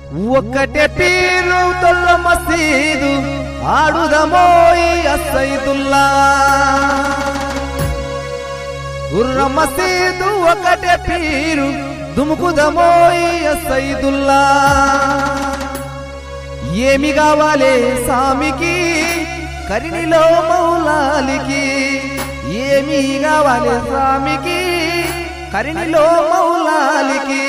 ఒక్కటే పీరు తొల్ల మసీదు ఆడుదమోయి అసైదుల్లా గుర్ర మసీదు ఒకటే పీరు దుముకుదమోయి అసైదుల్లా ఏమి కావాలే సామికి కరిణిలో మౌలాలికి ఏమి కావాలే సామికి కరిణిలో మౌలాలికి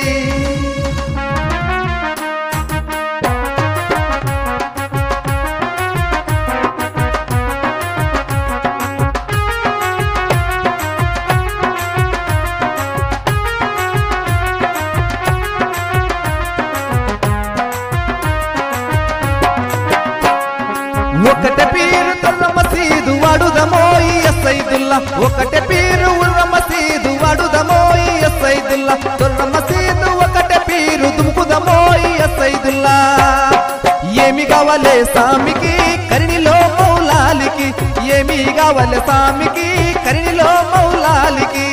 ఒకటే పీరు తొల్ల మసీదు వాడుదమోయి ఎస్సైదుల్లా ఒకటే పీరు ఉర్ర మసీదు వాడుదమోయి ఎస్సైదుల్లా తొల్ల మసీదు ఒకటే పీరు దుముకుదమోయి ఎస్సైదుల్లా ఏమి కావాలే సామికి కరిణిలో మౌలాలికి ఏమి కావాలే సామికి కరిణిలో మౌలాలికి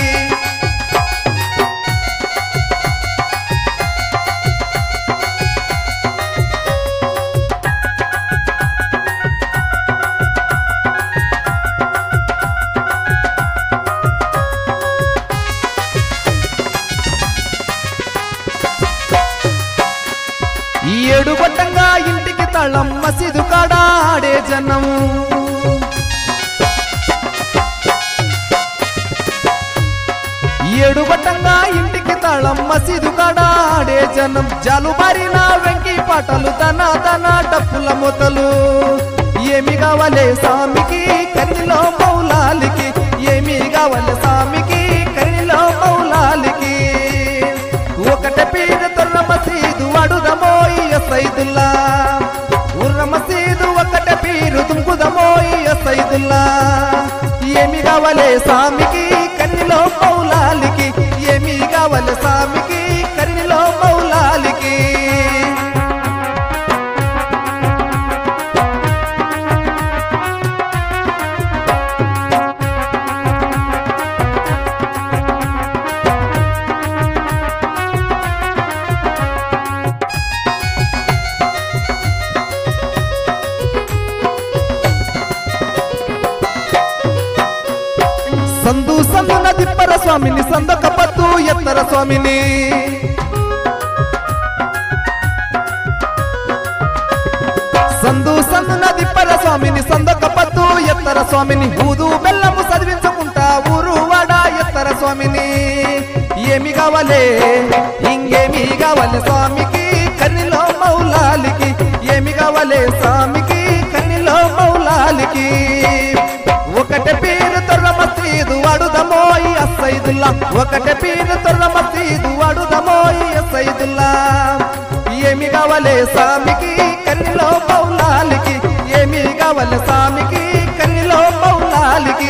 ఈ ఏడు గొట్టంగా ఇంటికి తాళం మసీదు కాడాడే జనం ఈ ఏడు గొట్టంగా ఇంటికి తాళం మసీదు కాడాడే జనం జాలుబారిన వెంకి పాటలు తన తన డప్పుల మొతలు ఏమి కావాలే సామికి కన్నిలో మౌలాలికి ఏమి కావాలే సామికి కన్నిలో మౌలాలికి ఒకటే పీర తొర్ర మసీదు అడుదమోయి సైదుల్లా ఉర్ర మసీదు ఒకటే పీరు తుంకుదమోయి సైదుల్లా ఏమి కావాలే సామికి కన్నిలో మౌలాలికి ఏమి కావాలే సామికి కన్నిలో మౌలాలికి సందు సందున దిప్పర స్వామిని సందక పత్తు ఎత్తర స్వామిని సందు సందున దిప్పర స్వామిని సందక పత్తు ఎత్తర స్వామిని ఊదు బెల్లము చదివించుకుంటా ఊరు వాడ ఎత్తర స్వామిని ఏమి కావాలే ఇంకేమి కావాలి స్వామికి కన్నిలో మౌలాలికి ఏమి కావాలే స్వామికి కన్నిలో మౌలాలికి ఒకటే పీరు తొర్ర మసీదు అడుదమోయి అసైదుల్లా ఒకటే పీరు తొర్ర మసీదు అడుదమోయి అసైదుల్లా ఏమి కావాలే స్వామికి కన్నిలో మౌలాలికి ఏమి కావాలే స్వామికి కన్నిలో మౌలాలికి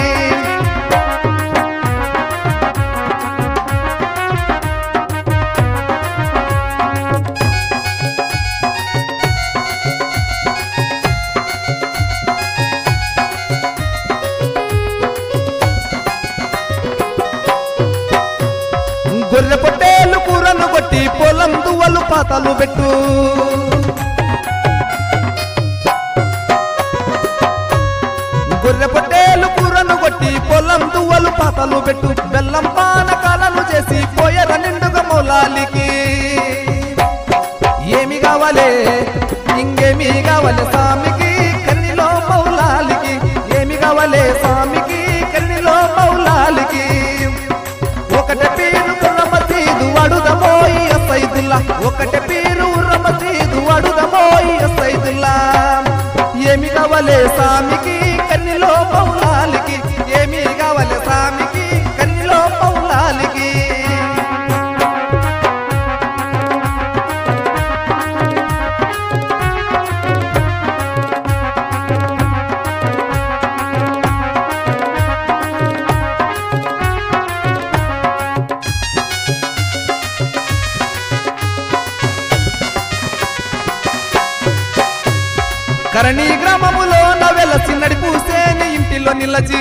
గొర్రె పొట్టేలు కూరను కొట్టి పొలం దువ్వలు పాతలు పెట్టు గొర్రె పొట్టేలు కూరను కొట్టి పొలం దువ్వలు పాతలు పెట్టు బెల్లం పానకాలను చేసి పోయర నిండుగా మొలాలికి ఏమి కావాలే ఇంకేమి కావాలి స్వామికి కన్నిలో మౌలాలికి ఏమి కావాలే స్వామికి కన్నిలో మౌలాలికి ఒకటే పీరు రమసీదు అడుదమోయి సైదుల్లా ఒకటే పీరు రమసీదు అడుదమోయి సైదుల్లా ఏమి కావాలే సామికి కన్నిలో మౌలాలికి ఏమి కావాలే సామికి కన్నిలో మౌలాలికి కరణి గ్రామములో నవెలసి నడిపూసేని ఇంటిలో నిలచి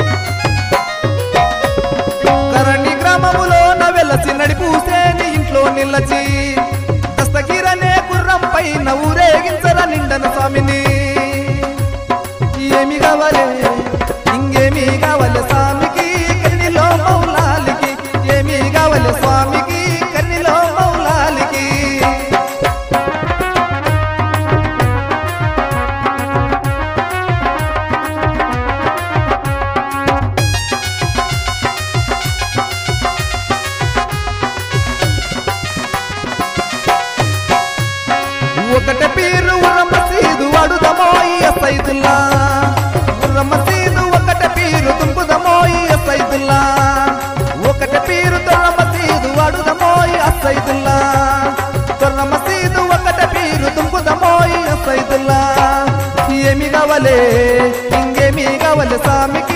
కరణి గ్రామములో నవెలసి నడిపూసేని ఇంట్లో నిలచి దస్తగిరనే గుర్రం పైన ఊరేగించర నిండన స్వామిని ఏమి కావాలి ఇంకేమి కావాలి స్వామికి కన్నిలో మౌలాలికి ఏమి కావాలి స్వామికి కన్నిలో మౌలాలికి ఒకటి పీరు ఉరమసీదు అడుదమోయి సైదుల్లా ఉరమసీదు ఒకటి పీరు తుంపుదమోయి సైదుల్లా ఒకటి పీరు తొరమసీదు అడుదమోయి సైదుల్లా తొరమసీదు ఒకటి పీరు తుంపుదమోయి సైదుల్లా ఏమి కావలే ఇంకేమి కావలే స్వామికి